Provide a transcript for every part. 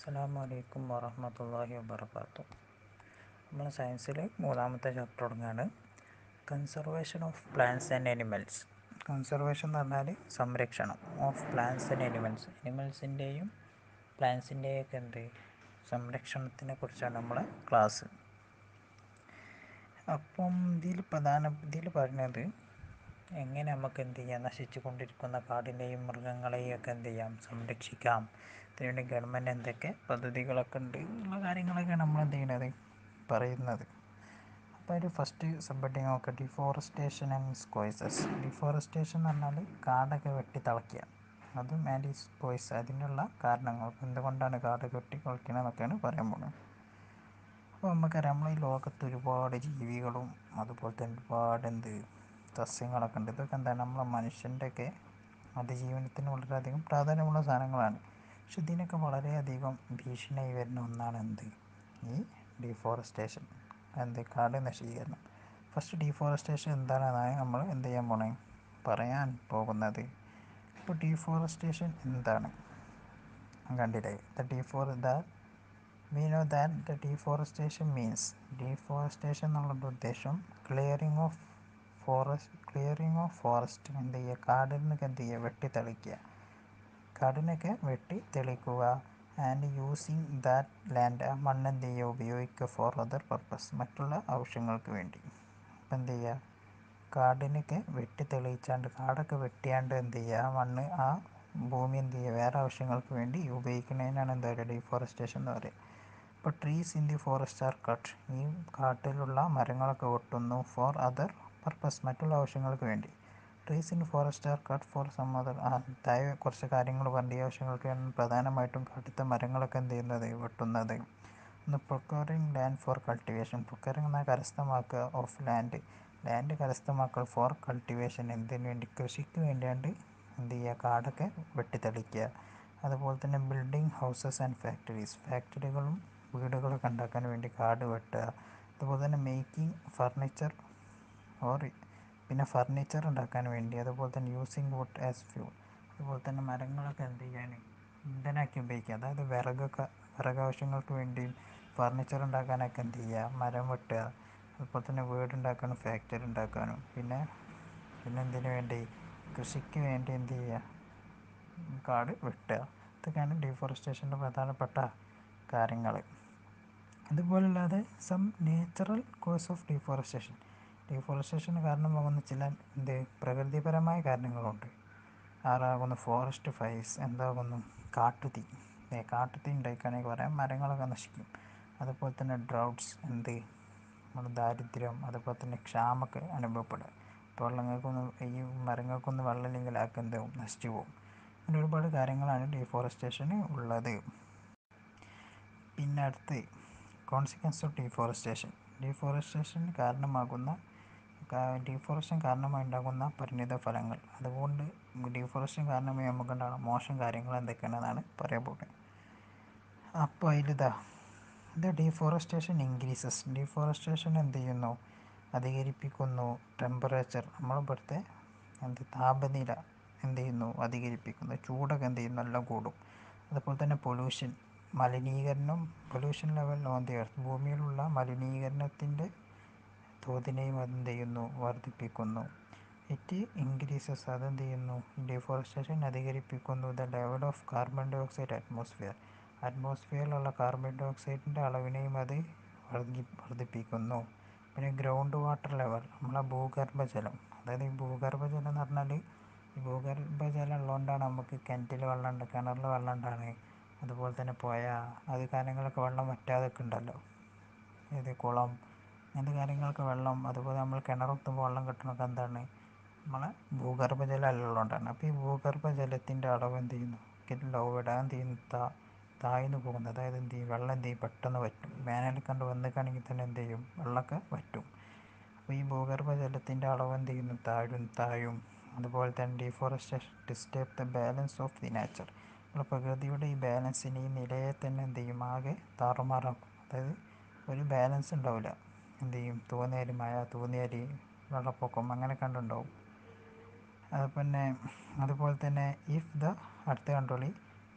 അസ്സാം വലൈക്കും വറഹമത്തല്ലാഹി വബർക്കാത്തു നമ്മൾ സയൻസിൽ മൂന്നാമത്തെ ചാപ്റ്റർ തുടങ്ങുകയാണ് conservation of plants and animals conservation എന്ന് പറഞ്ഞാൽ സംരക്ഷണം ഓഫ് പ്ലാന്റ്സ് ആൻഡ് അനിമൽസ് അനിമൽസിൻ്റെയും പ്ലാന്റ്സിൻ്റെയും ഒക്കെ എന്ത് സംരക്ഷണത്തിനെ കുറിച്ചാണ് നമ്മളെ ക്ലാസ് അപ്പം ഇതിൽ പ്രധാന ഇതിൽ പറഞ്ഞത് എങ്ങനെ നമുക്ക് എന്ത് ചെയ്യാം നശിച്ചു കൊണ്ടിരിക്കുന്ന കാടിനെയും മൃഗങ്ങളെയും ഒക്കെ എന്ത് ചെയ്യാം സംരക്ഷിക്കാം അതിനുവേണ്ടി ഗവൺമെൻറ് എന്തൊക്കെ പദ്ധതികളൊക്കെ ഉണ്ട് എന്നുള്ള കാര്യങ്ങളൊക്കെ നമ്മൾ എന്ത് ചെയ്യണത് പറയുന്നത് അപ്പോൾ ഒരു ഫസ്റ്റ് സബ്ഹെഡിങ് നോക്കുക ഡിഫോറസ്റ്റേഷൻ ആൻഡ് സ്കോയ്സസ് ഡിഫോറസ്റ്റേഷൻ എന്ന് പറഞ്ഞാൽ കാടൊക്കെ വെട്ടി തിളയ്ക്കുക അതും ആൻഡ് സ്കോയ്സ് അതിനുള്ള കാരണങ്ങൾ എന്തുകൊണ്ടാണ് കാട് വെട്ടി കളിക്കണമെന്നൊക്കെയാണ് പറയാൻ പോകുന്നത് അപ്പോൾ നമുക്കറിയാം നമ്മൾ ഈ ലോകത്ത് ഒരുപാട് ജീവികളും അതുപോലെ തന്നെ ഒരുപാട് എന്ത് സസ്യങ്ങളൊക്കെ ഉണ്ട് ഇതൊക്കെ എന്താണ് നമ്മളെ മനുഷ്യൻ്റെയൊക്കെ അതിജീവനത്തിന് വളരെയധികം പ്രാധാന്യമുള്ള സാധനങ്ങളാണ് പക്ഷെ ഇതിനൊക്കെ വളരെയധികം ഭീഷണിയായി വരുന്ന ഒന്നാണ് എന്ത് ഈ ഡീഫോറസ്റ്റേഷൻ എന്ത് കാട് നശീകരണം ഫസ്റ്റ് ഡീഫോറസ്റ്റേഷൻ എന്താണെന്നാണ് നമ്മൾ എന്ത് ചെയ്യാൻ പോണേ പറയാൻ പോകുന്നത് ഇപ്പോൾ ഡീഫോറസ്റ്റേഷൻ എന്താണ് കണ്ടില്ലേ ദ ഡീഫോർ the we know that the deforestation means deforestation എന്നുള്ള ഉദ്ദേശം clearing of forest clearing of forest എന്ത് ചെയ്യുക കാടിൽ നിന്നൊക്കെ എന്ത് ചെയ്യുക വെട്ടി തെളിക്കുക കാടിനൊക്കെ വെട്ടി തെളിക്കുക ആൻഡ് യൂസിങ് ദാറ്റ് ലാൻഡ് ആ മണ്ണ് എന്ത് ചെയ്യുക ഉപയോഗിക്കുക ഫോർ അതർ പർപ്പസ് മറ്റുള്ള ആവശ്യങ്ങൾക്ക് വേണ്ടി അപ്പം എന്ത് ചെയ്യുക കാടിനൊക്കെ വെട്ടി തെളിയിച്ചാണ്ട് കാടൊക്കെ വെട്ടിയാണ്ട് എന്ത് ചെയ്യുക ആ മണ്ണ് ആ ഭൂമി എന്ത് ചെയ്യുക വേറെ ആവശ്യങ്ങൾക്ക് വേണ്ടി ഉപയോഗിക്കുന്നതിനാണ് എന്താ പറയുക ഡീഫോറസ്റ്റേഷൻ എന്ന് പറയുക ഇപ്പോൾ trees in the forest are cut ഈ കാട്ടിലുള്ള മരങ്ങളൊക്കെ വെട്ടുന്നു ഫോർ അതർ പർപ്പസ് മറ്റുള്ള ആവശ്യങ്ങൾക്ക് വേണ്ടി trees in forest are cut for some other താഴെ കുറച്ച് കാര്യങ്ങൾ പറഞ്ഞ ഈ ആവശ്യങ്ങൾക്ക് പ്രധാനമായിട്ടും കാട്ടിലത്തെ മരങ്ങളൊക്കെ എന്ത് ചെയ്യുന്നത് വെട്ടുന്നത് ഒന്ന് procuring land for cultivation procuring എന്നാൽ കരസ്ഥമാക്കുക ഓഫ് ലാൻഡ് ലാൻഡ് കരസ്ഥമാക്കൽ ഫോർ കൾട്ടിവേഷൻ എന്തിനു വേണ്ടി കൃഷിക്ക് വേണ്ടിയാണ്ട് എന്ത് ചെയ്യുക കാടൊക്കെ വെട്ടിത്തെളിക്കുക അതുപോലെ തന്നെ ബിൽഡിംഗ് ഹൗസസ് ആൻഡ് ഫാക്ടറീസ് ഫാക്ടറികളും വീടുകളൊക്കെ ഉണ്ടാക്കാൻ വേണ്ടി കാട് വെട്ടുക അതുപോലെ തന്നെ മേക്കിംഗ് ഫർണിച്ചർ ഓർ പിന്നെ ഫർണിച്ചർ ഉണ്ടാക്കാൻ വേണ്ടി അതുപോലെ തന്നെ യൂസിങ് വുഡ് ആസ് ഫ്യൂൾ അതുപോലെ തന്നെ മരങ്ങളൊക്കെ എന്ത് ചെയ്യാൻ ഇന്ധനമാക്കി ഉപയോഗിക്കുക അതായത് വിറകൊക്കെ വിറക് ആവശ്യങ്ങൾക്ക് വേണ്ടി ഫർണിച്ചർ ഉണ്ടാക്കാനൊക്കെ എന്ത് ചെയ്യുക മരം വെട്ടുക അതുപോലെ തന്നെ വീടുണ്ടാക്കാനും ഫാക്ടറി ഉണ്ടാക്കാനും പിന്നെ പിന്നെ എന്തിനു വേണ്ടി കൃഷിക്ക് വേണ്ടി എന്ത് ചെയ്യുക കാട് വെട്ടുക ഇതൊക്കെയാണ് ഡീഫോറസ്റ്റേഷൻ്റെ പ്രധാനപ്പെട്ട കാര്യങ്ങൾ അതുപോലല്ലാതെ some natural cause of deforestation ഡീഫോറസ്റ്റേഷന് കാരണമാകുന്ന ചില എന്ത് പ്രകൃതിപരമായ കാരണങ്ങളുണ്ട് ആറാകുന്നു ഫോറസ്റ്റ് ഫയർസ് എന്താകുന്നു കാട്ടുതീ കാട്ടുതീ ഉണ്ടായിക്കാണെങ്കിൽ പറയാം മരങ്ങളൊക്കെ നശിക്കും അതുപോലെ തന്നെ ഡ്രൗട്ട്സ് എന്ത് നമ്മൾ ദാരിദ്ര്യം അതുപോലെ തന്നെ ക്ഷാമൊക്കെ അനുഭവപ്പെടുക ഇപ്പോൾ വെള്ളങ്ങൾക്കൊന്നും ഈ മരങ്ങൾക്കൊന്നും വെള്ളമില്ലെങ്കിൽ ആൾക്ക് എന്താവും നശിച്ചു പോകും അങ്ങനെ ഒരുപാട് കാര്യങ്ങളാണ് ഡീഫോറസ്റ്റേഷന് ഉള്ളത് പിന്നെ അടുത്ത് കോൺസിക്വൻസ് ഓഫ് ഡീഫോറസ്റ്റേഷൻ ഡീഫോറസ്റ്റേഷൻ കാരണമാകുന്ന ഡീഫോറസ്റ്റേഷൻ കാരണമായി ഉണ്ടാകുന്ന പരിണിത ഫലങ്ങൾ അതുകൊണ്ട് ഡീഫോറസ്റ്റേഷൻ കാരണമായി നമുക്കുണ്ടാകുന്ന മോശം കാര്യങ്ങൾ എന്തൊക്കെയാണെന്നാണ് പറയാൻ പോകുന്നത് അപ്പോൾ അതിലിതാ ഇത് ഡീഫോറസ്റ്റേഷൻ ഇൻക്രീസസ് ഡീഫോറസ്റ്റേഷൻ എന്ത് ചെയ്യുന്നു അധികരിപ്പിക്കുന്നു ടെമ്പറേച്ചർ നമ്മളിവിടുത്തെ എന്ത് താപനില എന്ത് ചെയ്യുന്നു അധികരിപ്പിക്കുന്നു ചൂടൊക്കെ എന്ത് ചെയ്യുന്നു എല്ലാം കൂടും അതുപോലെ തന്നെ പൊല്യൂഷൻ മലിനീകരണം pollution level on the earth ഭൂമിയിലുള്ള മലിനീകരണത്തിൻ്റെ തോതിനെയും അതെന്ത് ചെയ്യുന്നു വർദ്ധിപ്പിക്കുന്നു ഇറ്റ് ഇൻക്രീസസ് അതെന്ത് ചെയ്യുന്നു ഡീഫോറസ്റ്റേഷൻ അധികരിപ്പിക്കുന്നു the level of carbon dioxide atmosphere അറ്റ്മോസ്ഫിയറിലുള്ള കാർബൺ ഡൈ ഓക്സൈഡിൻ്റെ അളവിനെയും അത് വർദ്ധി വർദ്ധിപ്പിക്കുന്നു പിന്നെ ഗ്രൗണ്ട് വാട്ടർ ലെവൽ നമ്മളെ ഭൂഗർഭജലം അതായത് ഈ ഭൂഗർഭജലം എന്ന് പറഞ്ഞാൽ ഈ ഭൂഗർഭജലം ഉള്ളതുകൊണ്ടാണ് നമുക്ക് കിണറ്റിൽ വെള്ളമുണ്ട് കിണറിൽ വെള്ളം ഉണ്ടാണ് അതുപോലെ തന്നെ പുഴ അത് കാര്യങ്ങളൊക്കെ വെള്ളം വറ്റാതൊക്കെ ഉണ്ടല്ലോ ഇത് കുളം അങ്ങനത്തെ കാര്യങ്ങളൊക്കെ വെള്ളം അതുപോലെ നമ്മൾ കിണറത്തുമ്പോൾ വെള്ളം കിട്ടണമൊക്കെ എന്താണ് നമ്മളെ ഭൂഗർഭജലം ഉള്ളതുകൊണ്ടാണ് അപ്പോൾ ഈ ഭൂഗർഭജലത്തിൻ്റെ അളവ് എന്ത് ചെയ്യുന്നു ലോ ഇടാൻ എന്ത് ചെയ്യുന്നു താഴ്ന്നു പോകുന്നത് അതായത് എന്ത് ചെയ്യും വെള്ളം എന്ത് ചെയ്യും പെട്ടെന്ന് വറ്റും വേനൽ കണ്ട് വന്നിക്കാണെങ്കിൽ തന്നെ എന്ത് ചെയ്യും വെള്ളമൊക്കെ വറ്റും അപ്പോൾ ഈ ഭൂഗർഭജലത്തിൻ്റെ അളവ് എന്ത് ചെയ്യുന്നു താഴും താഴും അതുപോലെ തന്നെ deforestation disturb the balance of the nature നമ്മൾ പ്രകൃതിയുടെ ഈ ബാലൻസിനെ ഈ നിലയെ തന്നെ എന്ത് ചെയ്യും ആകെ താറുമാറാക്കും അതായത് ഒരു ബാലൻസ് ഉണ്ടാവില്ല എന്ത് ചെയ്യും തോന്നിയാൽ മഴ തോന്നിയാൽ വെള്ളപ്പൊക്കം അങ്ങനെ കണ്ടുണ്ടാവും പിന്നെ അതുപോലെ തന്നെ ഇഫ് ദ അടുത്ത കണ്ടോളി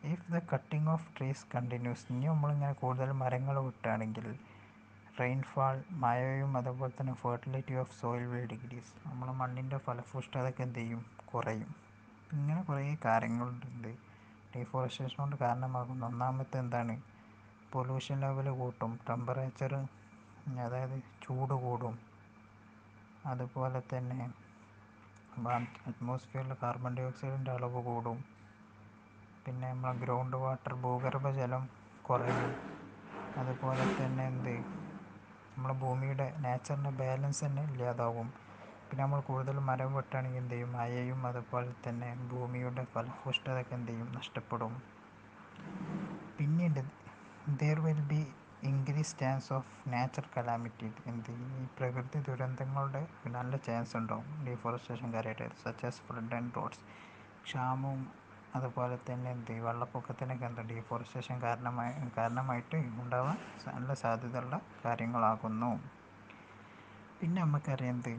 if the cutting of trees continues ഇനി നമ്മളിങ്ങനെ കൂടുതൽ മരങ്ങൾ വെട്ടുകയാണെങ്കിൽ റെയിൻഫാൾ മഴയും അതുപോലെ തന്നെ fertility of soil will decrease നമ്മളെ മണ്ണിൻ്റെ ഫലഭൂഷ്ഠതയൊക്കെ എന്ത് ചെയ്യും കുറയും ഇങ്ങനെ കുറേ കാര്യങ്ങളുണ്ട് ഡീഫോറസ്റ്റേഷൻ കൊണ്ട് കാരണമാകുന്ന ഒന്നാമത്തെ എന്താണ് പൊല്യൂഷൻ ലെവൽ കൂട്ടും ടെമ്പറേച്ചർ അതായത് ചൂട് കൂടും അതുപോലെ തന്നെ അറ്റ്മോസ്ഫിയറിൽ കാർബൺ ഡൈ ഓക്സൈഡിൻ്റെ അളവ് കൂടും പിന്നെ നമ്മളെ ഗ്രൗണ്ട് വാട്ടർ ഭൂഗർഭജലം കുറയും അതുപോലെ തന്നെ എന്ത് നമ്മളെ ഭൂമിയുടെ നാച്ചുറിൻ്റെ ബാലൻസ് തന്നെ ഇല്ലാതാവും പിന്നെ നമ്മൾ കൂടുതൽ മരം വെട്ടുകയാണെങ്കിൽ എന്ത് ചെയ്യും മഴയും അതുപോലെ തന്നെ ഭൂമിയുടെ ഫലഭൂഷ്ഠതയൊക്കെ എന്ത് ചെയ്യും നഷ്ടപ്പെടും പിന്നീട് there will be increase chance of natural calamity എന്ത് ഈ പ്രകൃതി ദുരന്തങ്ങളുടെ നല്ല ചാൻസ് ഉണ്ടാവും ഡീഫോറസ്റ്റേഷൻ കാര്യമായിട്ട് such as flood and droughts ക്ഷാമവും അതുപോലെ തന്നെ എന്ത് വെള്ളപ്പൊക്കത്തിനൊക്കെ എന്താ ഡീഫോറസ്റ്റേഷൻ കാരണമായി കാരണമായിട്ട് ഉണ്ടാവാൻ നല്ല സാധ്യതയുള്ള കാര്യങ്ങളാകുന്നു പിന്നെ നമുക്കറിയാം എന്ത്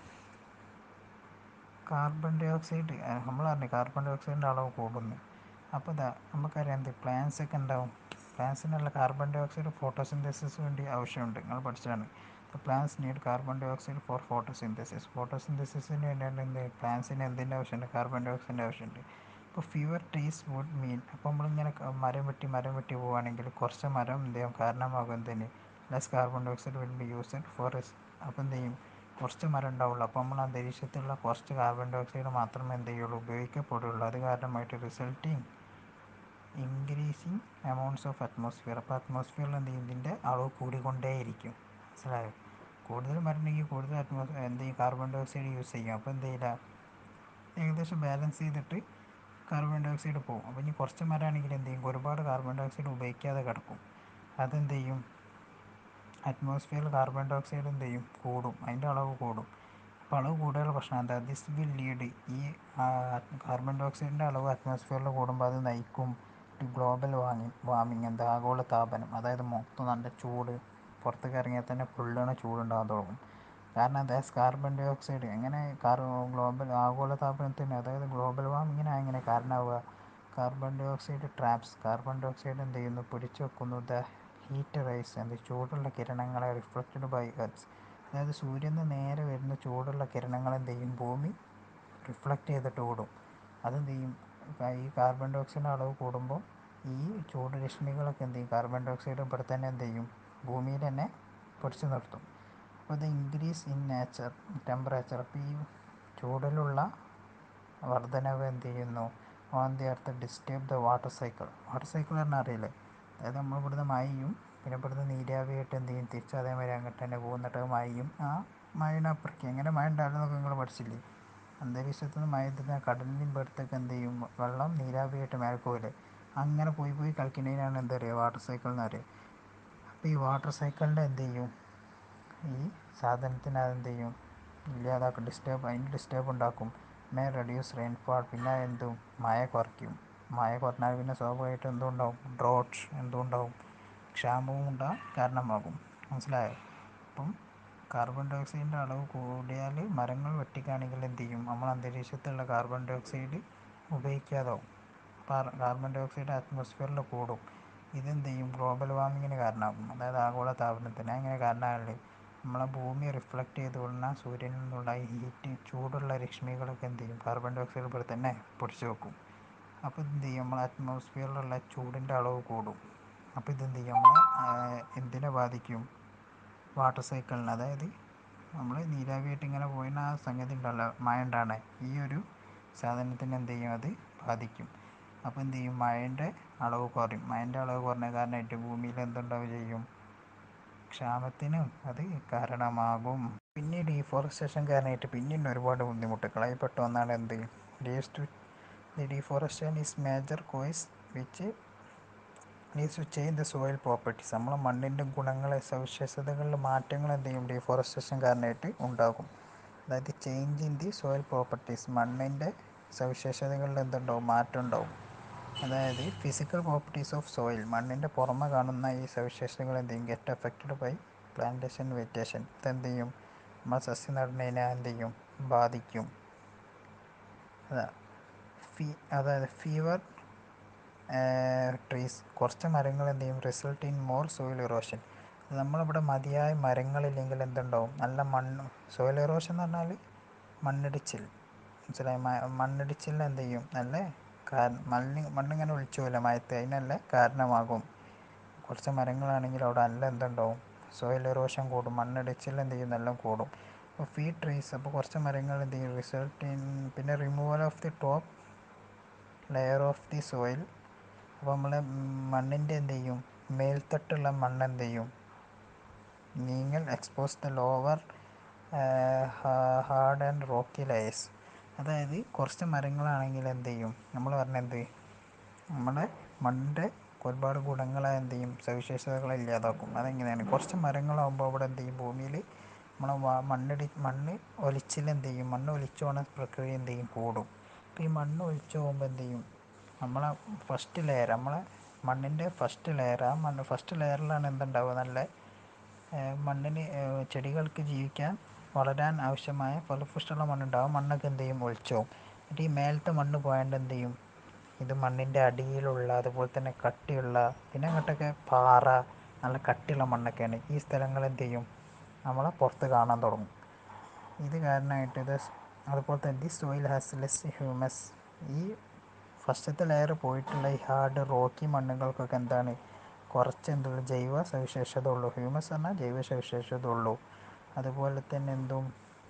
കാർബൺ ഡൈ ഓക്സൈഡ് നമ്മൾ പറഞ്ഞു കാർബൺ ഡൈ ഓക്സൈഡിൻ്റെ അളവ് കൂടുന്നു അപ്പോൾ ഇതാ നമുക്കറിയാം എന്ത് പ്ലാന്റ്സ് ഒക്കെ ഉണ്ടാവും പ്ലാന്റ്സിനുള്ള കാർബൺ ഡൈ ഓക്സൈഡ് ഫോട്ടോസിന്തസിസ് വേണ്ടി ആവശ്യമുണ്ട് നിങ്ങൾ പഠിച്ചതാണ് plants need carbon dioxide for photosynthesis ഫോട്ടോസിന്തസിസിന് വേണ്ടിയിട്ട് എന്ത് പ്ലാന്റ്സിന് എന്തിൻ്റെ ആവശ്യമുണ്ട് കാർബൺ ഡൈ ഓക്സൈഡിൻ്റെ ആവശ്യമുണ്ട് ഇപ്പോൾ ഫ്യൂവർ ട്രീസ് വുഡ് മീൻ അപ്പോൾ നമ്മളിങ്ങനെ മരം വെട്ടി മരം വെട്ടി പോവുകയാണെങ്കിൽ കുറച്ച് മരം എന്ത് ചെയ്യും കാരണമാകും എന്തിന് less carbon dioxide will be used for അപ്പോൾ എന്ത് ചെയ്യും കുറച്ച് മരം ഉണ്ടാവുള്ളൂ അപ്പോൾ നമ്മൾ അന്തരീക്ഷത്തിലുള്ള കുറച്ച് കാർബൺ ഡൈ ഓക്സൈഡ് മാത്രമേ എന്ത് ചെയ്യുള്ളൂ ഉപയോഗിക്കപ്പെടുള്ളൂ അത് കാരണമായിട്ട് resulting increasing amounts of atmosphere അപ്പോൾ അറ്റ്മോസ്ഫിയറിൽ എന്ത് ചെയ്യും ഇതിൻ്റെ അളവ് കൂടിക്കൊണ്ടേയിരിക്കും മനസ്സിലായോ കൂടുതൽ മരം ഉണ്ടെങ്കിൽ കൂടുതൽ അറ്റ്മോസ്ഫിയർ എന്ത് ചെയ്യും കാർബൺ ഡൈ ഓക്സൈഡ് യൂസ് ചെയ്യും അപ്പോൾ എന്ത് ചെയ്യില്ല ഏകദേശം ബാലൻസ് ചെയ്തിട്ട് കാർബൺ ഡൈ ഓക്സൈഡ് പോകും അപ്പോൾ ഇനി കുറച്ച് മരമാണെങ്കിൽ എന്ത് ചെയ്യും ഒരുപാട് കാർബൺ ഡൈ ഓക്സൈഡ് ഉപയോഗിക്കാതെ കിടക്കും അതെന്ത് ചെയ്യും അറ്റ്മോസ്ഫിയറിൽ കാർബൺ ഡൈ ഓക്സൈഡ് എന്ത് ചെയ്യും കൂടും അതിൻ്റെ അളവ് കൂടും അപ്പോൾ അളവ് കൂടുതലുള്ള പ്രശ്നം എന്താ ദിസ് വിൽ ലീഡ് ഈ കാർബൺ ഡൈ ഓക്സൈഡിൻ്റെ അളവ് അറ്റ്മോസ്ഫിയറിൽ കൂടുമ്പോൾ അത് നയിക്കും ഗ്ലോബൽ വാർമിംഗ് വാർമിംഗ് എന്താ ആഗോള താപനം അതായത് മൊത്തം നല്ല ചൂട് പുറത്തേക്ക് ഇറങ്ങിയാൽ തന്നെ പൊള്ളണ ചൂടുണ്ടാകാൻ തുടങ്ങും കാരണം എന്താ കാർബൺ ഡൈ ഓക്സൈഡ് എങ്ങനെ കാർ ഗ്ലോബൽ ആഗോള താപനത്തിന് അതായത് ഗ്ലോബൽ വാർമിങ്ങിന് എങ്ങനെ കാരണമാവുക carbon dioxide traps carbon dioxide എന്ത് ചെയ്യുന്നു പിടിച്ചു വെക്കുന്നു ദ ഹീറ്റ് റൈസ് എന്ത് ചൂടുള്ള കിരണങ്ങളെ റിഫ്ലക്റ്റഡ് ബൈ എർത്ത് അതായത് സൂര്യന് നേരെ വരുന്ന ചൂടുള്ള കിരണങ്ങൾ എന്ത് ചെയ്യും ഭൂമി റിഫ്ലക്റ്റ് ചെയ്തിട്ട് ഓടും അതെന്ത് ചെയ്യും ഈ കാർബൺ ഡൈ ഓക്സൈഡിൻ്റെ അളവ് കൂടുമ്പോൾ ഈ ചൂട് രശ്മികളൊക്കെ എന്ത് ചെയ്യും കാർബൺ ഡൈ ഓക്സൈഡ് ഇവിടെ തന്നെ എന്ത് ചെയ്യും ഭൂമിയിൽ തന്നെ പിടിച്ചു നിർത്തും അപ്പോൾ ഇത് ഇൻക്രീസ് ഇൻ നേച്ചർ ടെമ്പറേച്ചർ അപ്പോൾ ഈ ചൂടിലുള്ള വർധനവ് എന്ത് ചെയ്യുന്നു on the earth disturb the water cycle water cycle പറഞ്ഞാൽ അറിയില്ലേ അതായത് നമ്മൾ ഇവിടുന്ന് മഴയും പിന്നെ ഇവിടുന്ന് നീരാവിയായിട്ട് എന്ത് ചെയ്യും തിരിച്ച് അതേമാതിരി അങ്ങോട്ട് തന്നെ പോകുന്നിട്ട് മഴയും ആ മഴയുടെ അപ്പുറത്തേക്ക് എങ്ങനെ മഴ ഉണ്ടാകുന്നതൊക്കെ നിങ്ങൾ പഠിച്ചില്ലേ അന്തരീക്ഷത്തിൽ നിന്ന് മഴ എത്തുന്ന കടലിൻ്റെ ഇപ്പുറത്തേക്ക് എന്ത് ചെയ്യും വെള്ളം നീരാവിയായിട്ട് മേലെ പോകില്ലേ അങ്ങനെ പോയി പോയി കളിക്കുന്നതിനാണ് എന്താ പറയുക വാട്ടർ സൈക്കിൾ എന്ന് പറയുക അപ്പോൾ ഈ വാട്ടർ സൈക്കിളിൻ്റെ എന്ത് ചെയ്യും ഈ സാധനത്തിന് അതെന്ത് ചെയ്യും ഇല്ലാതാക്കും ഡിസ്റ്റർബ് അതിന് ഡിസ്റ്റർബ് ഉണ്ടാക്കും മേ റെഡ്യൂസ് റെയിൻഫാൾ പിന്നെ എന്തും മഴ കുറയ്ക്കും മഴ കുറഞ്ഞാൽ പിന്നെ സ്വാഭാവികമായിട്ടും എന്തും ഉണ്ടാവും ഡ്രോട്ട് എന്തും ഉണ്ടാവും ക്ഷാമവും ഉണ്ടാകാൻ കാരണമാകും മനസ്സിലായോ അപ്പം കാർബൺ ഡൈ ഓക്സൈഡിൻ്റെ അളവ് കൂടിയാൽ മരങ്ങൾ വെട്ടിക്കുകയാണെങ്കിൽ എന്ത് ചെയ്യും നമ്മൾ അന്തരീക്ഷത്തിലുള്ള കാർബൺ ഡൈ ഓക്സൈഡ് ഉപയോഗിക്കാതാവും അപ്പോൾ കാർബൺ ഡൈ ഓക്സൈഡ് അറ്റ്മോസ്ഫിയറിൽ കൂടും ഇതെന്ത് ചെയ്യും ഗ്ലോബൽ വാർമിങ്ങിന് കാരണമാകും അതായത് ആഗോള താപനത്തിന് അങ്ങനെ കാരണമായാൽ നമ്മളെ ഭൂമി റിഫ്ലക്റ്റ് ചെയ്തുകൊള്ളുന്ന സൂര്യനിൽ നിന്നുള്ള ഹീറ്റ് ചൂടുള്ള രശ്മികളൊക്കെ എന്ത് ചെയ്യും കാർബൺ ഡൈ ഓക്സൈഡ് ഇവിടെ തന്നെ പിടിച്ചു വെക്കും അപ്പോൾ എന്ത് ചെയ്യും നമ്മൾ അറ്റ്മോസ്ഫിയറിലുള്ള ചൂടിൻ്റെ അളവ് കൂടും അപ്പോൾ ഇതെന്ത് ചെയ്യും നമ്മളെ എന്തിനെ ബാധിക്കും വാട്ടർ സൈക്കിളിന് അതായത് നമ്മൾ നീരാവിയായിട്ട് ഇങ്ങനെ പോയിന് ആ സംഗതി ഉണ്ടല്ലോ മഴ ഉണ്ടാകണേ ഈ ഒരു സാധനത്തിന് എന്ത് ചെയ്യും അത് ബാധിക്കും അപ്പോൾ എന്ത് ചെയ്യും മഴേൻ്റെ അളവ് കുറയും മഴേൻ്റെ അളവ് കുറഞ്ഞ കാരണമായിട്ട് ഭൂമിയിൽ എന്തുണ്ടാവുക ചെയ്യും ക്ഷാമത്തിനും അത് കാരണമാകും പിന്നെ ഡീഫോറസ്റ്റേഷൻ കാരണമായിട്ട് പിന്നെയും ഒരുപാട് ബുദ്ധിമുട്ടുകളായി പെട്ട ഒന്നാണ് എന്ത് leads to the deforestation is major cause which leads to change the soil properties നമ്മളെ മണ്ണിൻ്റെ ഗുണങ്ങളെ സവിശേഷതകളിൽ മാറ്റങ്ങൾ എന്ത് ചെയ്യും ഡീഫോറസ്റ്റേഷൻ കാരണമായിട്ട് ഉണ്ടാകും അതായത് change in the soil properties മണ്ണിൻ്റെ സവിശേഷതകളിൽ എന്തുണ്ടാവും മാറ്റം ഉണ്ടാവും അതായത് ഫിസിക്കൽ പ്രോപ്പർട്ടീസ് ഓഫ് സോയിൽ മണ്ണിൻ്റെ പുറമെ കാണുന്ന ഈ സവിശേഷതകൾ എന്ത് ചെയ്യും get affected by plantation vegetation ഇതെന്ത് ചെയ്യും നമ്മൾ സസ്യം നടുന്നതിനെ എന്ത് ചെയ്യും ബാധിക്കും അതാ ഫീ അതായത് ഫീവർ ട്രീസ് കുറച്ച് മരങ്ങൾ എന്ത് ചെയ്യും result in more soil erosion നമ്മളിവിടെ മതിയായ മരങ്ങളില്ലെങ്കിൽ എന്തുണ്ടാവും നല്ല മണ്ണ് സോയിൽ ഇറോഷൻ എന്ന് പറഞ്ഞാൽ മണ്ണിടിച്ചിൽ മനസ്സിലായി മണ്ണിടിച്ചിലിന് എന്ത് ചെയ്യും നല്ല കാരണം മണ്ണ് മണ്ണിങ്ങനെ ഒലിച്ചു പോകില്ല മയത്ത് അതിനല്ല കാരണമാകും കുറച്ച് മരങ്ങളാണെങ്കിൽ അവിടെ നല്ല എന്തുണ്ടാവും സോയിൽ ഇറോഷൻ കൂടും മണ്ണിടിച്ചിൽ എന്ത് ചെയ്യും നല്ല കൂടും അപ്പോൾ ഫീ ട്രീസ് അപ്പോൾ കുറച്ച് മരങ്ങൾ എന്ത് ചെയ്യും റിസൾട്ട് ഇൻ പിന്നെ removal of the top layer of the soil അപ്പോൾ നമ്മൾ മണ്ണിൻ്റെ എന്ത് ചെയ്യും മേൽത്തട്ടുള്ള മണ്ണ് എന്ത് ചെയ്യും നീങ്ങൽ expose the lower hard and rocky layers അതായത് കുറച്ച് മരങ്ങളാണെങ്കിൽ എന്ത് ചെയ്യും നമ്മൾ പറഞ്ഞത് നമ്മുടെ മണ്ണിൻ്റെ ഒരുപാട് ഗുണങ്ങളെ എന്ത് ചെയ്യും സവിശേഷതകളെ ഇല്ലാതാക്കും അതെങ്ങനെയാണ് കുറച്ച് മരങ്ങളാകുമ്പോൾ അവിടെ എന്ത് ചെയ്യും ഭൂമിയിൽ നമ്മളെ മണ്ണിടി മണ്ണ് ഒലിച്ചിൽ എന്ത് ചെയ്യും മണ്ണ് ഒലിച്ചു പോകുന്ന പ്രക്രിയ എന്ത് ചെയ്യും കൂടും അപ്പോൾ ഈ മണ്ണ് ഒലിച്ചു പോകുമ്പോൾ എന്ത് ചെയ്യും നമ്മളെ ഫസ്റ്റ് ലെയർ നമ്മളെ മണ്ണിൻ്റെ ഫസ്റ്റ് ലെയർ ആ മണ്ണ് ഫസ്റ്റ് ലെയറിലാണ് എന്തുണ്ടാവുക നല്ല മണ്ണിന് ചെടികൾക്ക് ജീവിക്കാൻ വളരാൻ ആവശ്യമായ ഫലപുഷ്ടമുള്ള മണ്ണുണ്ടാവും മണ്ണൊക്കെ എന്ത് ചെയ്യും ഒലിച്ചു പോകും എന്നിട്ട് ഈ മേലത്തെ മണ്ണ് പോയാണ്ട് എന്ത് ചെയ്യും ഇത് മണ്ണിൻ്റെ അടിയിലുള്ള അതുപോലെ തന്നെ കട്ടിയുള്ള പിന്നെ അങ്ങോട്ടൊക്കെ പാറ നല്ല കട്ടിയുള്ള മണ്ണൊക്കെയാണ് ഈ സ്ഥലങ്ങൾ എന്ത് ചെയ്യും നമ്മളെ പുറത്ത് കാണാൻ തുടങ്ങും ഇത് കാരണമായിട്ട് ഇത് അതുപോലെ തന്നെ the soil has less humus ഈ ഫസ്റ്റത്തെ ലെയർ പോയിട്ടുള്ള ഈ ഹാർഡ് റോക്കി മണ്ണുകൾക്കൊക്കെ എന്താണ് കുറച്ച് എന്തുള്ളൂ ജൈവ സവിശേഷത ഉള്ളൂ ഹ്യൂമസ് പറഞ്ഞാൽ ജൈവ സവിശേഷത ഉള്ളൂ അതുപോലെ തന്നെ എന്തും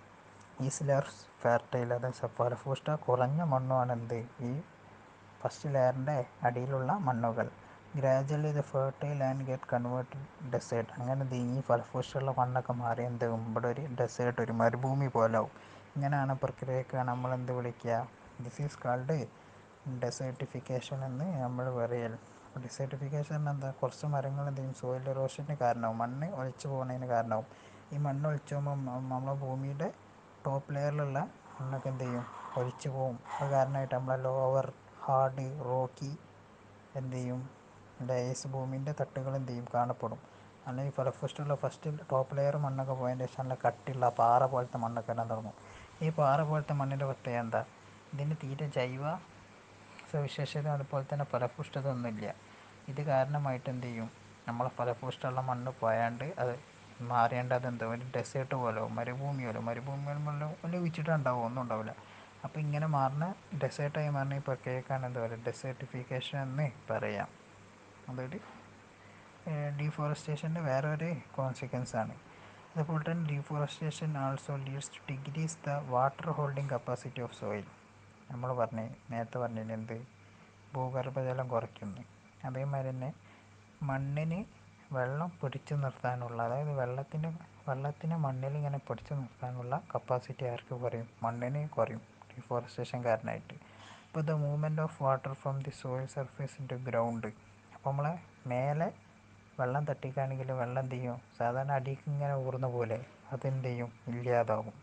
ഈസിലർ ഫെർട്ടൈൽ അതായത് ഫലഭൂഷ്ട കുറഞ്ഞ മണ്ണുമാണ് എന്ത് ഈ ഫസ്റ്റ് ലെയറിൻ്റെ അടിയിലുള്ള മണ്ണുകൾ ഗ്രാജുവലി ഇത് fertile and get converted desert അങ്ങനെ എന്ത് ഈ ഫലഭൂഷ്ടമുള്ള മണ്ണൊക്കെ മാറി എന്ത് ഇവിടെ ഒരു ഡെസേർട്ട് ഒരു മരുഭൂമി പോലെ ആവും ഇങ്ങനെയാണ് പ്രക്രിയക്ക് നമ്മൾ എന്ത് വിളിക്കുക ദിസ് ഈസ് കാൾഡ് ഡെസേർട്ടിഫിക്കേഷൻ എന്ന് നമ്മൾ പറയൽ ഡിസേർട്ടിഫിക്കേഷൻ എന്താ കുറച്ച് മരങ്ങൾ എന്ത് ചെയ്യും സോയിൽ ഇറോഷന് കാരണമാവും മണ്ണ് ഒലിച്ചു പോകുന്നതിന് കാരണമാവും ഈ മണ്ണ് ഒലിച്ചു പോകുമ്പോൾ നമ്മളെ ഭൂമിയുടെ ടോപ്പ് ലെയറിലുള്ള മണ്ണൊക്കെ എന്ത് ചെയ്യും ഒലിച്ചു പോകും അത് കാരണമായിട്ട് നമ്മളെ ലോവർ ഹാർഡ് റോക്കി എന്ത് ചെയ്യും ലേയേഴ്സ് ഭൂമിൻ്റെ തട്ടുകൾ എന്ത് ചെയ്യും കാണപ്പെടും അല്ലെങ്കിൽ ഫലഭൂഷ്ടമുള്ള ഫസ്റ്റ് ടോപ്പ് ലെയർ മണ്ണൊക്കെ പോയതിന് ശേഷം നല്ല കട്ടിയുള്ള പാറ പോലത്തെ മണ്ണൊക്കെ വരാൻ തുടങ്ങും ഈ പാറ പോലത്തെ മണ്ണിൻ്റെ പ്രത്യേകത എന്താ ഇതിന് തീരെ ജൈവ സവിശേഷത അതുപോലെ തന്നെ ഫലഭൂഷ്ടത ഒന്നുമില്ല ഇത് കാരണമായിട്ട് എന്ത് ചെയ്യും നമ്മളെ ഫലഭൂഷ്ടമുള്ള മണ്ണ് പോയാണ്ട് അത് മാറിയാണ്ട് അതെന്തോ ഒരു ഡെസേർട്ട് പോലെ മരുഭൂമി പോലെ മരുഭൂമി വല്ല വല്ല കുഴിച്ചിട്ടുണ്ടാവും ഒന്നും ഉണ്ടാവില്ല അപ്പോൾ ഇങ്ങനെ മാറുന്ന ഡെസേർട്ടായി മാറുന്ന ഈ പ്രക്രിയക്കാണ് എന്താ പറയുക ഡെസേർട്ടിഫിക്കേഷൻ എന്ന് പറയാം അതൊരു ഡീഫോറസ്റ്റേഷൻ്റെ വേറെ ഒരു കോൺസിക്വൻസ് ആണ് അതുപോലെ തന്നെ deforestation also leads to decrease the water holding capacity of soil നമ്മൾ പറഞ്ഞേ നേരത്തെ പറഞ്ഞില്ല എന്ത് ഭൂഗർഭജലം കുറയ്ക്കുന്നു അതേമാതിരി തന്നെ മണ്ണിന് വെള്ളം പിടിച്ചു നിർത്താനുള്ള അതായത് വെള്ളത്തിൻ്റെ വെള്ളത്തിനെ മണ്ണിൽ ഇങ്ങനെ പിടിച്ചു നിർത്താനുള്ള കപ്പാസിറ്റി ആർക്ക് കുറയും മണ്ണിന് കുറയും ഡിഫോറസ്റ്റേഷൻ കാരണമായിട്ട് ഇപ്പോൾ the movement of water from the soil surface into ground അപ്പോൾ നമ്മളെ മേലെ വെള്ളം തട്ടിക്കുകയാണെങ്കിൽ വെള്ളം എന്ത് ചെയ്യും സാധാരണ അടിക്ക് ഇങ്ങനെ ഊർന്ന പോലെ അതെന്ത് ചെയ്യും ഇല്ലാതാവും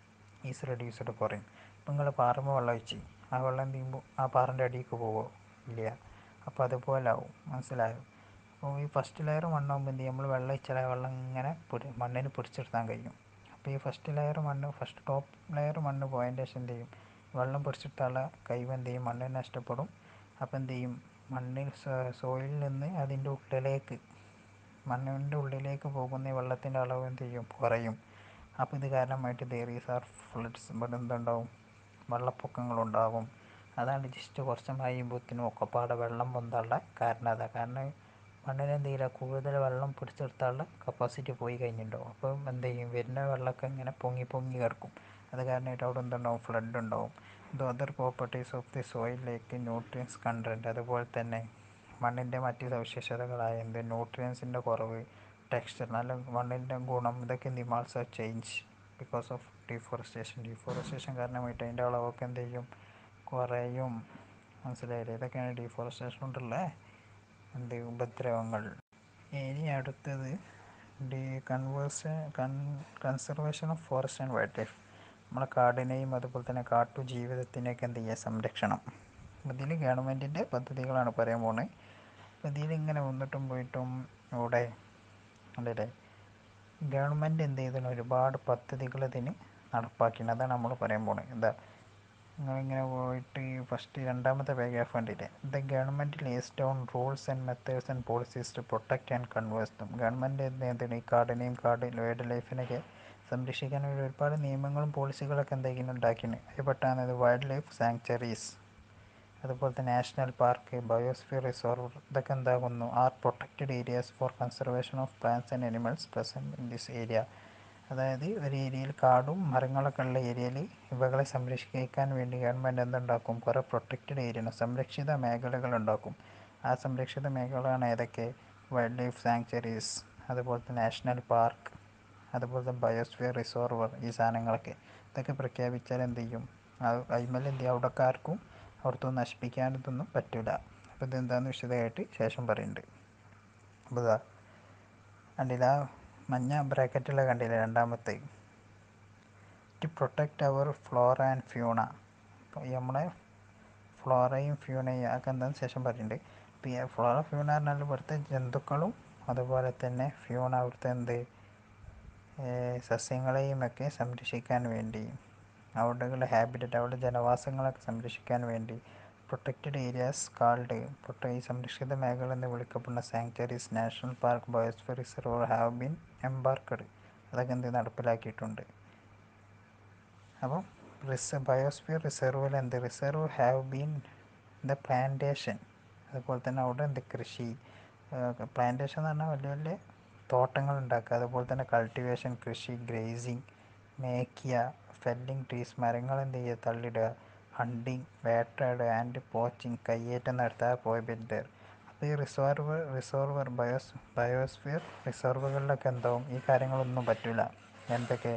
ഈസ് റെഡ്യൂസ്ഡ് കുറയും ഇപ്പം നിങ്ങൾ പാറമ്മ വെള്ളം ഒഴിച്ച് ആ വെള്ളം എന്ത് ചെയ്യുമ്പോൾ ആ പാറൻ്റെ അടിയിലേക്ക് പോവോ ഇല്ല അപ്പോൾ അതുപോലെ ആവും മനസ്സിലായോ അപ്പോൾ ഈ ഫസ്റ്റ് ലെയർ മണ്ണാകുമ്പോൾ എന്ത് ചെയ്യും നമ്മൾ വെള്ളം ഒഴിച്ചാൽ ആ വെള്ളം ഇങ്ങനെ പിടി മണ്ണിന് പിടിച്ചെടുത്താൻ കഴിയും അപ്പോൾ ഈ ഫസ്റ്റ് ലെയർ മണ്ണ് ഫസ്റ്റ് ടോപ്പ് ലെയർ മണ്ണ് പോയതിൻ്റെ ശേഷം എന്ത് ചെയ്യും വെള്ളം പിടിച്ചെടുത്താനുള്ള കഴിവ് എന്ത് ചെയ്യും മണ്ണിന് നഷ്ടപ്പെടും അപ്പോൾ എന്ത് ചെയ്യും മണ്ണിൽ സോയിലിൽ നിന്ന് അതിൻ്റെ ഉള്ളിലേക്ക് മണ്ണിൻ്റെ ഉള്ളിലേക്ക് പോകുന്ന ഈ വെള്ളത്തിൻ്റെ അളവ് എന്ത് ചെയ്യും കുറയും അപ്പോൾ ഇത് കാരണമായിട്ട് ദേറീസ് ആർ ഫ്ലഡ്സ് ഇവിടെ എന്തുണ്ടാവും വെള്ളപ്പൊക്കങ്ങളുണ്ടാകും അതാണ് ജസ്റ്റ് കുറച്ച് മഴയുമ്പോഴത്തേനും ഒക്കെപ്പാടെ വെള്ളം പൊന്താനുള്ള കാരണം അതാ കാരണം മണ്ണിന് എന്ത് ചെയ്യില്ല കൂടുതൽ വെള്ളം പിടിച്ചെടുത്താനുള്ള കപ്പാസിറ്റി പോയി കഴിഞ്ഞിട്ടുണ്ടാവും അപ്പം എന്ത് ചെയ്യും വരുന്ന വെള്ളമൊക്കെ ഇങ്ങനെ പൊങ്ങി പൊങ്ങി കിടക്കും അത് കാരണമായിട്ട് അവിടെ എന്തുണ്ടാവും ഫ്ലഡ് ഉണ്ടാവും the other properties of the soil like nutrients content അതുപോലെ തന്നെ മണ്ണിൻ്റെ മറ്റ് സവിശേഷതകളായ എന്ത് ന്യൂട്രിയൻസിൻ്റെ കുറവ് ടെക്സ്ചർ നല്ല മണ്ണിൻ്റെ ഗുണം ഇതൊക്കെ എന്ത് ചെയ്യും also change because of deforestation deforestation കാരണമായിട്ട് അതിൻ്റെ അളവൊക്കെ എന്ത് ചെയ്യും കുറയും മനസ്സിലായില്ലേ ഇതൊക്കെയാണ് ഡീഫോറസ്റ്റേഷൻ കൊണ്ടുള്ള എന്ത് ഉപദ്രവങ്ങൾ ഇനി അടുത്തത് ഡി കൺവേഴ്സ് കൺ conservation of forest and wildlife നമ്മളെ കാടിനെയും അതുപോലെ തന്നെ കാട്ടു ജീവിതത്തിനെയൊക്കെ എന്ത് ചെയ്യുക സംരക്ഷണം ഇതിൽ ഗവൺമെൻറ്റിൻ്റെ പദ്ധതികളാണ് പറയാൻ പോകുന്നത് അപ്പോൾ ഇതിൽ ഇങ്ങനെ വന്നിട്ടും പോയിട്ടും ഇവിടെ അല്ലേ ഗവൺമെൻറ് എന്ത് ചെയ്തിന് ഒരുപാട് പദ്ധതികൾ ഇതിന് നടപ്പാക്കിയാണ് അതാണ് നമ്മൾ പറയാൻ പോകുന്നത് എന്താ നിങ്ങളിങ്ങനെ പോയിട്ട് ഫസ്റ്റ് രണ്ടാമത്തെ പാരഗ്രാഫ് കണ്ടില്ലേ the government lays down rules and methods and policies to protect and conserve them government എന്താണ് ഈ കാടിനെയും കാട് വൈൽഡ് ലൈഫിനൊക്കെ സംരക്ഷിക്കാൻ വേണ്ടി ഒരുപാട് നിയമങ്ങളും പോളിസികളൊക്കെ എന്തെങ്കിലും ഉണ്ടാക്കിയിട്ടുണ്ട് അതിൽപ്പെട്ടാണ് ഇത് വൈൽഡ് ലൈഫ് സാങ്ച്വറീസ് അതുപോലെ തന്നെ നാഷണൽ പാർക്ക് ബയോസ്ഫിയർ റിസർവ് ഇതൊക്കെ എന്താകുന്നു are protected areas for conservation of plants and animals present in this area അതായത് ഒരു ഏരിയയിൽ കാടും മരങ്ങളൊക്കെ ഉള്ള ഏരിയയിൽ ഇവകളെ സംരക്ഷിക്കാൻ വേണ്ടി ഗവൺമെൻറ് എന്തുണ്ടാക്കും കുറേ പ്രൊട്ടക്റ്റഡ് ഏരിയ സംരക്ഷിത മേഖലകൾ ഉണ്ടാക്കും ആ സംരക്ഷിത മേഖലകളാണ് ഏതൊക്കെ വൈൽഡ് ലൈഫ് സാങ്ച്വറീസ് അതുപോലെ തന്നെ നാഷണൽ പാർക്ക് അതുപോലെ തന്നെ ബയോസ്ഫിയർ റിസർവ് ഈ സാധനങ്ങളൊക്കെ ഇതൊക്കെ പ്രഖ്യാപിച്ചാൽ എന്ത് ചെയ്യും അതിന്മേൽ എന്ത് ചെയ്യും അവിടെക്കാർക്കും അവിടുത്തെ നശിപ്പിക്കാനൊന്നും പറ്റില്ല അപ്പോൾ ഇതെന്താണെന്ന് വിശദമായിട്ട് ശേഷം പറയുന്നുണ്ട് അപ്പോൾ ഇതാ കണ്ടില്ല ആ മഞ്ഞ ബ്രാക്കറ്റുള്ള കണ്ടില്ല രണ്ടാമത്തെ to protect our flora and fauna അപ്പോൾ നമ്മളെ ഫ്ലോറയും ഫ്യൂണയും ഒക്കെ എന്താണെന്ന് ശേഷം പറയുന്നുണ്ട് ഇപ്പോൾ ഈ ഫ്ലോറ ഫ്യൂണ പറഞ്ഞാൽ ഇവിടുത്തെ ജന്തുക്കളും അതുപോലെ തന്നെ ഫ്യൂണ അവിടുത്തെ എന്ത് സസ്യങ്ങളെയും ഒക്കെ സംരക്ഷിക്കാൻ വേണ്ടി അവിടെയുള്ള ഹാബിറ്ററ്റ് അവിടെ ജനവാസങ്ങളൊക്കെ സംരക്ഷിക്കാൻ വേണ്ടി പ്രൊട്ടക്റ്റഡ് ഏരിയാസ് കാൾഡ് പ്രൊട്ട ഈ സംരക്ഷിത മേഖല എന്ന് വിളിക്കപ്പെടുന്ന sanctuaries national park biosphere reserve have been embarked അതൊക്കെ എന്ത് നടപ്പിലാക്കിയിട്ടുണ്ട് അപ്പം റിസ ബയോസ്ഫിയർ റിസർവിൽ എന്ത് reserve have been the plantation അതുപോലെ തന്നെ അവിടെ എന്ത് കൃഷി പ്ലാന്റേഷൻ എന്ന് പറഞ്ഞാൽ വലിയ വലിയ തോട്ടങ്ങൾ ഉണ്ടാക്കുക അതുപോലെ തന്നെ കൾട്ടിവേഷൻ കൃഷി ഗ്രേസിങ് മേക്കിയ ഫെല്ലിങ് ട്രീസ് മരങ്ങൾ എന്ത് ചെയ്യുക തള്ളിയിടുക ഹണ്ടിങ് വേട്ടയാടുക ആൻഡ് പോച്ചിങ് കയ്യേറ്റം നടത്തുക പ്രോഹിബിറ്റർ അപ്പോൾ ഈ റിസർവ് റിസർവർ ബയോസ് ബയോസ്ഫിയർ റിസർവുകളിലൊക്കെ എന്താവും ഈ കാര്യങ്ങളൊന്നും പറ്റില്ല എന്തൊക്കെ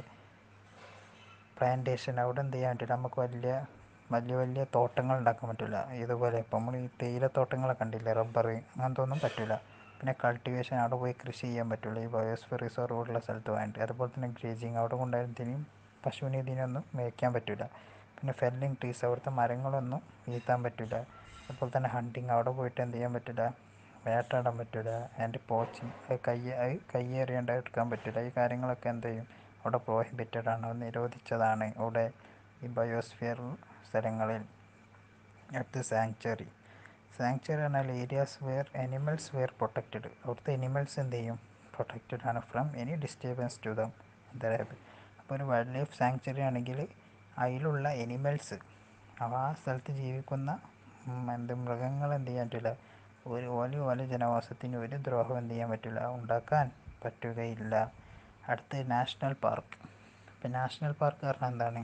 പ്ലാന്റേഷൻ അവിടെ എന്ത് ചെയ്യാൻ പറ്റില്ല നമുക്ക് വലിയ വലിയ വലിയ തോട്ടങ്ങൾ ഉണ്ടാക്കാൻ പറ്റില്ല ഇതുപോലെ ഇപ്പം നമ്മൾ ഈ തേയിലത്തോട്ടങ്ങളൊക്കെ കണ്ടില്ലേ റബ്ബർ അങ്ങനത്തെ ഒന്നും പറ്റില്ല പിന്നെ കൾട്ടിവേഷൻ അവിടെ പോയി കൃഷി ചെയ്യാൻ പറ്റില്ല ഈ ബയോസ്ഫിയർ റിസർവ് ഉള്ള സ്ഥലത്ത് വേണ്ടി അതുപോലെ തന്നെ ഗ്രേസിങ് അവിടെ കൊണ്ടുപോയതിനും പശുവിനെ ഇതിനൊന്നും മേയ്ക്കാൻ പറ്റില്ല പിന്നെ ഫെല്ലിങ് ട്രീസ് അവിടുത്തെ മരങ്ങളൊന്നും വീഴ്ത്താൻ പറ്റില്ല അതുപോലെ തന്നെ ഹണ്ടിങ് അവിടെ പോയിട്ട് എന്ത് ചെയ്യാൻ പറ്റില്ല വേട്ടയാടാൻ പറ്റില്ല ആൻഡ് പോച്ചിങ് അത് കയ്യ അത് കയ്യേറിയാണ്ട് എടുക്കാൻ പറ്റില്ല ഈ കാര്യങ്ങളൊക്കെ എന്ത് ചെയ്യും അവിടെ പ്രോഹിബിറ്റഡ് ആണ് നിരോധിച്ചതാണ് അവിടെ ഈ ബയോസ്ഫിയർ സ്ഥലങ്ങളിൽ അടുത്ത് സാങ്ച്വറി സാങ്ച്വറി പറഞ്ഞാൽ areas where animals were protected അവിടുത്തെ അനിമൽസ് എന്ത് ചെയ്യും പ്രൊട്ടക്റ്റഡ് ആണ് from any disturbance to them എന്താ അപ്പോൾ ഒരു വൈൽഡ് ലൈഫ് സാങ്ച്വറി ആണെങ്കിൽ അതിലുള്ള എനിമൽസ് അവ ആ സ്ഥലത്ത് ജീവിക്കുന്ന എന്ത് മൃഗങ്ങൾ എന്ത് ചെയ്യാൻ പറ്റില്ല ഒരു ഓല ഓല ജനവാസത്തിന് ഒരു ദ്രോഹം എന്ത് ചെയ്യാൻ പറ്റില്ല ഉണ്ടാക്കാൻ പറ്റുകയില്ല അടുത്ത് നാഷണൽ പാർക്ക് ഇപ്പം നാഷണൽ പാർക്ക് പറഞ്ഞാൽ എന്താണ്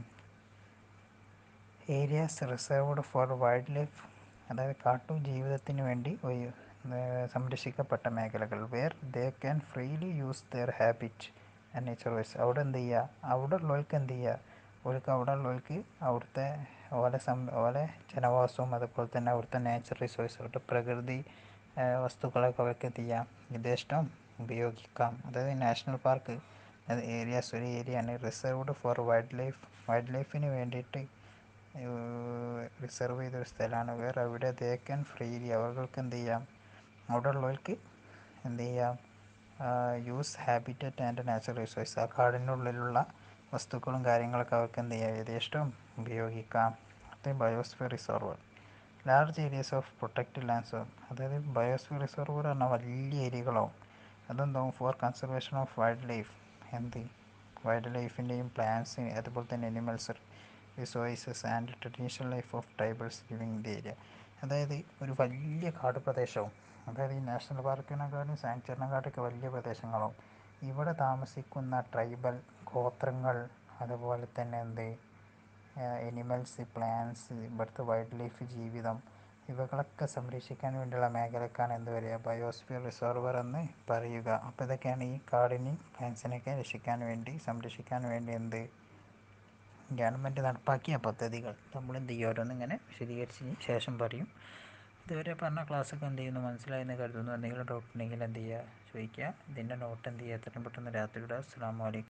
areas reserved for wild wildlife അതായത് കാട്ടു ജീവിതത്തിന് വേണ്ടി ഒരു സംരക്ഷിക്കപ്പെട്ട മേഖലകൾ where they can freely use their habitat and nature wise അവിടെ എന്ത് ചെയ്യുക അവിടെ ഉള്ളവർക്ക് എന്ത് ചെയ്യുക അവർക്ക് അവിടെ ഉള്ളവർക്ക് അവിടുത്തെ ഓലെ സം ഓലെ ജനവാസവും അതുപോലെ തന്നെ അവിടുത്തെ നേച്ചർ റിസോഴ്സ് അവിടുത്തെ പ്രകൃതി വസ്തുക്കളൊക്കെ അവർക്ക് എന്ത് ചെയ്യാം യഥേഷ്ടം ഉപയോഗിക്കാം അതായത് നാഷണൽ പാർക്ക് അത് ഏരിയാസ് ഒരു ഏരിയ ആണ് reserved for wild life wild ലൈഫിന് വേണ്ടിയിട്ട് റിസർവ് ചെയ്തൊരു സ്ഥലമാണ് വേറെ അവിടെ ദേ ക്യാൻ ഫ്രീലി അവർക്ക് എന്ത് ചെയ്യാം അവിടെ ഉള്ളവർക്ക് എന്ത് ചെയ്യാം use habitat and natural resource ആ കാടിനുള്ളിലുള്ള വസ്തുക്കളും കാര്യങ്ങളൊക്കെ അവർക്ക് എന്ത് ചെയ്യാം യഥേഷ്ടം ഉപയോഗിക്കാം അത് biosphere reserve large areas of protected lands അതായത് ബയോസ്ഫിയർ റിസർവ് പറഞ്ഞാൽ വലിയ ഏരിയകളാവും അതെന്താവും for conservation of wild life എന്ത് വൈൽഡ് ലൈഫിൻ്റെയും പ്ലാന്റ്സ് അതുപോലെ തന്നെ animals resources and traditional life of tribals living the area അതായത് ഒരു വലിയ കാട് പ്രദേശവും അതായത് ഈ നാഷണൽ പാർക്കിനെക്കാളും സാങ്ച്വറിനെക്കാട്ടൊക്കെ വലിയ പ്രദേശങ്ങളാവും ഇവിടെ താമസിക്കുന്ന ട്രൈബൽ ഗോത്രങ്ങൾ അതുപോലെ തന്നെ എന്ത് എനിമൽസ് പ്ലാന്റ്സ് ഇവിടുത്തെ വൈൽഡ് ലൈഫ് ജീവിതം ഇവകളൊക്കെ സംരക്ഷിക്കാൻ വേണ്ടിയുള്ള മേഖലക്കാണ് എന്ത് പറയുക ബയോസ്ഫിയർ റിസർവർ എന്ന് പറയുക അപ്പോൾ ഇതൊക്കെയാണ് ഈ കാടിനെയും പ്ലാന്റ്സിനെയൊക്കെ രക്ഷിക്കാൻ വേണ്ടി സംരക്ഷിക്കാൻ വേണ്ടി എന്ത് ഗവൺമെൻറ് നടപ്പാക്കിയ പദ്ധതികൾ നമ്മൾ എന്ത് ചെയ്യും ഓരോന്നിങ്ങനെ വിശദീകരിച്ചതിന് ശേഷം പറയും ഇതുവരെ പറഞ്ഞ ക്ലാസ്സൊക്കെ എന്ത് ചെയ്യുന്നു മനസ്സിലായെന്ന് കരുതുന്നു എന്തെങ്കിലും ഡൗട്ട് ഉണ്ടെങ്കിൽ എന്ത് ചെയ്യുക ചോദിക്കുക ഇതിൻ്റെ നോട്ട് എന്ത് ചെയ്യുക എത്രയും പെട്ടെന്ന് രാത്രിയുടെ അസ്സാം വലൈക്കും